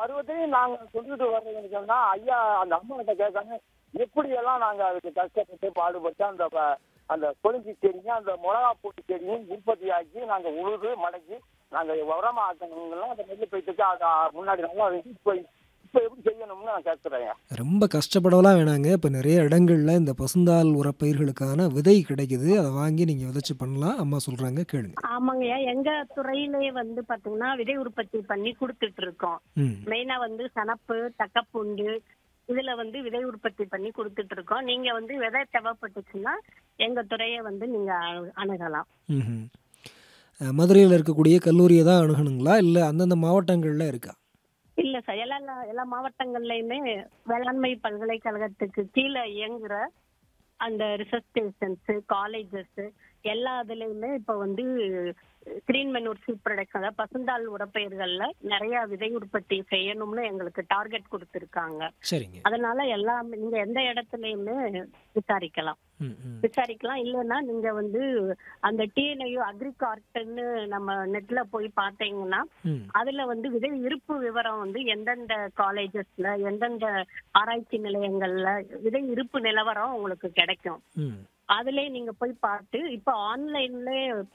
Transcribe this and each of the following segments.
பருவத்தையும் நாங்க கொண்டுட்டு வர்றதுன்னு சொன்னா ஐயா அந்த அம்மா கிட்ட கேட்காங்க எப்படி எல்லாம் நாங்க அதுக்கு கஷ்டப்பட்டு பாடுபட்டு அந்த ப- அந்த கொழுஞ்சி செடியும் அந்த மிளகா பூட்டு செடியும் உற்பத்தி ஆக்கி நாங்க உழுது மடக்கி நாங்க உரமா ஆக்கணுங்கலாம் அந்த நெல் போயிட்டு அதை முன்னாடி நல்லா இப்போ இப்போ எப்படி செய்யணும்னு நான் கேட்குறேன் ரொம்ப கஷ்டப்படலாம் வேணாங்க இப்போ நிறைய இடங்கள்ல இந்த பசுந்தாள் உரப்பயிர்களுக்கான விதை கிடைக்குது அதை வாங்கி நீங்கள் விதைச்சு பண்ணலாம் அம்மா சொல்கிறாங்க கேளுங்க ஆமாங்கய்யா எங்க துறையிலே வந்து பாத்தீங்கன்னா விதை உற்பத்தி பண்ணி கொடுத்துட்டு இருக்கோம் ம் மெயினா வந்து சனப்பு தக்கப்பூண்டு இதுல வந்து விதை உற்பத்தி பண்ணி கொடுத்துட்டு இருக்கோம் நீங்க வந்து விதை தேவைப்பட்டுச்சுன்னா எங்க துறையை வந்து நீங்க அணு- அணுகலாம் ம் மதுரையில் இருக்கக்கூடிய கல்லூரியை தான் அணுகணுங்களா இல்லை அந்தந்த மாவட்டங்களில் இருக்கா இல்ல சார் எல்லா எல்லா மாவட்டங்கள்லயுமே வேளாண்மை பல்கலைக்கழகத்துக்கு கீழே இயங்குற அந்த ரிசர்ச் ஸ்டேஷன்ஸ் காலேஜஸ் எல்லா இதுலயுமே இப்ப வந்து கிரீன் மெனூர் சீட் ப்ரொடக்ஷன் அதாவது பசுந்தாள் உரப்பயிர்கள்ல நிறைய விதை உற்பத்தி செய்யணும்னு எங்களுக்கு டார்கெட் கொடுத்துருக்காங்க சரிங்க அதனால எல்லாம் நீங்க எந்த இடத்துலயுமே விசாரிக்கலாம் ம் ம் விசாரிக்கலாம் இல்லைன்னா நீங்க வந்து அந்த டிஎன்ஐயோ அக்ரிகார்ட்னு நம்ம நெட்ல போய் பார்த்தீங்கன்னா ம் அதுல வந்து விதை இருப்பு விவரம் வந்து எந்தெந்த காலேஜஸ்ல எந்தெந்த ஆராய்ச்சி நிலையங்கள்ல விதை இருப்பு நிலவரம் உங்களுக்கு கிடைக்கும் ம் அதுலயே நீங்க போய் பார்த்து இப்போ ஆன்லைன்ல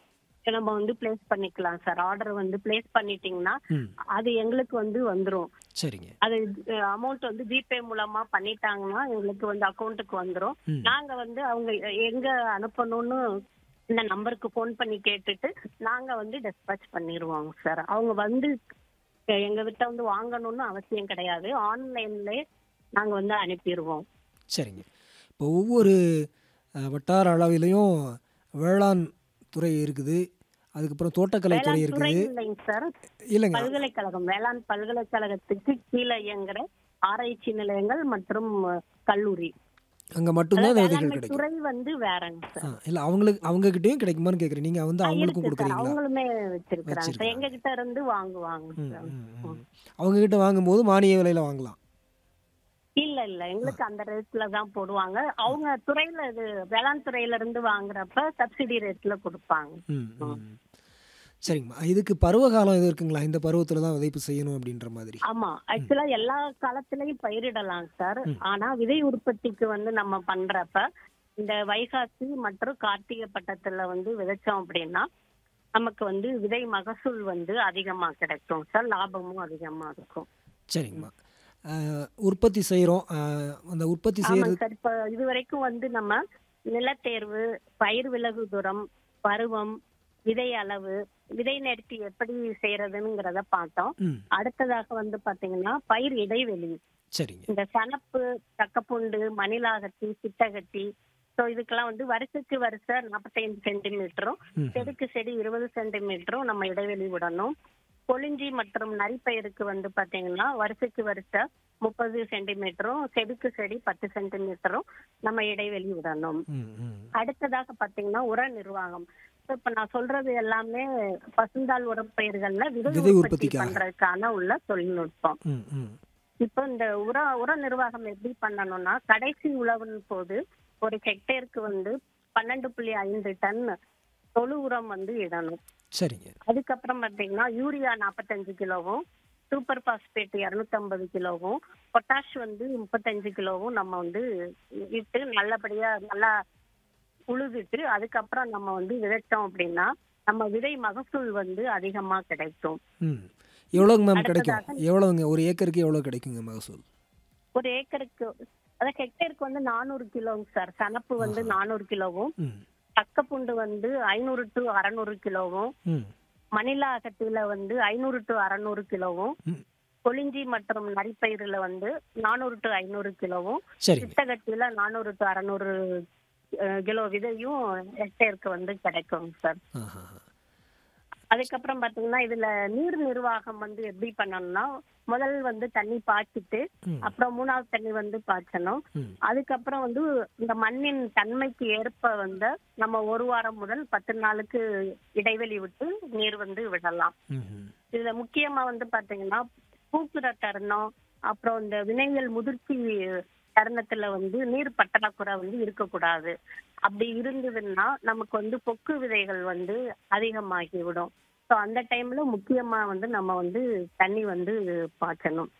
நம்ம வந்து பிளேஸ் பண்ணிக்கலாம் சார் ஆர்டர் வந்து பிளேஸ் பண்ணிட்டீங்கன்னா ம் அது எங்களுக்கு வந்து வந்துரும் சரிங்க அது அமௌண்ட் வந்து ஜிபே மூலமா பண்ணிட்டாங்கன்னா எங்களுக்கு வந்து அக்கௌண்ட்டுக்கு வந்துரும் ம் நாங்க வந்து அவங்க எங்க அனுப்பணும்னு இந்த நம்பருக்கு ஃபோன் பண்ணி கேட்டுட்டு நாங்க வந்து டிஸ்பேச் பண்ணிடுவோம் சார் அவங்க வந்து எங்க கிட்ட வந்து வாங்கணும்னு அவசியம் கிடையாது ஆன்லைன்ல நாங்க வந்து அனுப்பிடுவோம் சரிங்க இப்போ ஒவ்வொரு அஹ், வட்டார அளவிலையும் வேளாண் துறை இருக்குது அதுக்கப்புறம் தோட்டக்கலை துறை வேளாண் துறை இருக்குது இல்லைங்க சார் இல்லைங்க பல்கலைக்கழகம் வேளாண் பல்கலைக்கழகத்துக்கு கீழே இயங்குற ஆராய்ச்சி நிலையங்கள் மற்றும் கல்லூரி அங்கே மட்டும்தான் இந்த விதைகள் வேளாண்மை கிடைக்கும் துறை வந்து வேறங்க சார் ஆ இல்லை அவங்களுக்கு அவங்ககிட்டயும் கிடைக்குமான்னு கேட்குறேன் நீங்கள் வந்து ஆ, அவங்களுக்கும் இருக்கு சார். கொடுக்குறீங்களா அவங்களுமே வச்சிருக்கிறாங்க சார் வச்சிருக்காங்க. எங்க கிட்ட இருந்து வாங்குவாங்க ம் சார் ம் ம் அவங்ககிட்ட வாங்கும்போது மானிய விலையில் வாங்கலாம் இல்ல இல்ல எங்களுக்கு அந்த ரேட்ல தான் போடுவாங்க அவங்க துறையில இது வேளாண் துறையில இருந்து வாங்குறப்ப சப்சிடி ரேட்ல கொடுப்பாங்க ம் ம் சரிங்கம்மா இதுக்கு பருவகாலம் எதுவும் இருக்குங்களா இந்த பருவத்தில் தான் விதைப்பு செய்யணும் அப்படின்ற மாதிரி ஆமா ஆக்சுவலா எல்லா காலத்திலயும் பயிரிடலாம் சார் ம். ஆனா விதை உற்பத்திக்கு வந்து நம்ம பண்றப்ப இந்த வைகாசி மற்றும் கார்த்திகை பட்டத்துல வந்து விதைச்சோம் அப்படின்னா நமக்கு வந்து விதை மகசூல் வந்து அதிகமா கிடைக்கும் சார் லாபமும் அதிகமா இருக்கும் சரிங்கம்மா அஹ், உற்பத்தி செய்கிறோம் அந்த உற்பத்தி ஆமாங்க செய்கிறது சார் இப்ப இது வரைக்கும் வந்து நம்ம நிலத்தேர்வு பயிர் விலகு தூரம் பருவம் விதை அளவு விதை நேர்த்தி எப்படி செய்யறதுங்கிறத பார்த்தோம் ம் அடுத்ததாக வந்து பாத்தீங்கன்னா பயிர் இடைவெளி சரிங்க இந்த சனப்பு தக்கப்பூண்டு மணிலாகட்டி சிட்டகட்டி ஸோ இதுக்கெல்லாம் வந்து வருஷத்துக்கு வருஷம் நாற்பத்தைந்து சென்டிமீட்டரும் ம் செடிக்கு செடி இருபது சென்டிமீட்டரும் நம்ம இடைவெளி விடணும் கொளிஞ்சி மற்றும் நரிப்பயிருக்கு வந்து பாத்தீங்கன்னா வருஷத்துக்கு வருஷம் முப்பது சென்டிமீட்டரும் செடிக்கு செடி பத்து சென்டிமீட்டரும் நம்ம இடைவெளி விடணும் ம் ம் அடுத்ததாக பாத்தீங்கன்னா உர நிர்வாகம் So, இப்ப நான் சொல்றது எல்லாமே பசுந்தாள் உரப்பயிர்கள்ல விதை விதை உற்பத்தி உற்பத்திக்காக. பண்றதுக்கான உள்ள தொழில்நுட்பம் ம் ம் இப்போ இந்த உர உர நிர்வாகம் எப்படி பண்ணணும்னா கடைசி உழவின் போது ஒரு ஹெக்டேருக்கு வந்து பன்னெண்டு புள்ளி ஐந்து டன் தொழு உரம் வந்து இடணும் சரிங்க அதுக்கப்புறம் பார்த்தீங்கன்னா யூரியா நாற்பத்தஞ்சு கிலோவும் சூப்பர் பாஸ்பேட் இரநூத்தம்பது கிலோவும் பொட்டாஷ் வந்து முப்பத்தஞ்சு கிலோவும் நம்ம வந்து இட்டு நல்லபடியா நல்லா உழுதுட்டு அதுக்கப்புறம் நம்ம வந்து விதைச்சோம் அப்படின்னா நம்ம விதை மகசூல் வந்து அதிகமா கிடைக்கும் ம் எவ்வளோங்க மேம் கிடைக்கும் அடுத்ததாக- எவ்வளோங்க ஒரு ஏக்கருக்கு எவ்வளோ கிடைக்குங்க மகசூல் ஒரு ஏக்கருக்கு அதாவது ஹெக்டேருக்கு வந்து நானூறு கிலோங்க சார் சனப்பு வந்து நானூறு கிலோவும் ம் தக்கப்பூண்டு வந்து ஐநூறு டு அறநூறு கிலோவும் ம் மணிலா அகத்தியில வந்து ஐநூறு டு அறநூறு கிலோவும் ம் கொளிஞ்சி மற்றும் நரிப்பயிறுல வந்து நானூறு டு ஐநூறு கிலோவும் சரிங்க சித்தகத்தில நானூறு டு அறநூறு அஹ், கிலோ விதையும் ஹெக்டேருக்கு வந்து கிடைக்கும் சார் ஆஹா அதுக்கப்புறம் பாத்தீங்கன்னா இதுல நீர் நிர்வாகம் வந்து எப்படி பண்ணணும்னா முதல் வந்து தண்ணி பாய்ச்சிட்டு ம் அப்புறம் மூணாவது தண்ணி வந்து பாய்ச்சணும் ம் அதுக்கப்புறம் வந்து இந்த மண்ணின் தன்மைக்கு ஏற்ப வந்து நம்ம ஒரு வாரம் முதல் பத்து நாளுக்கு இடைவெளி விட்டு நீர் வந்து விடலாம் ம் ம் இதுல முக்கியமா வந்து பாத்தீங்கன்னா பூக்குற தருணம் அப்புறம் இந்த வினைகள் முதிர்ச்சி தருணத்துல வந்து நீர் பற்றாக்குறை வந்து இருக்கக்கூடாது அப்படி இருந்ததுன்னா நமக்கு வந்து பொக்கு விதைகள் வந்து அதிகமாகி விடும் ஸோ அந்த டைம்ல முக்கியமா வந்து நம்ம வந்து தண்ணி வந்து பாய்ச்சணும்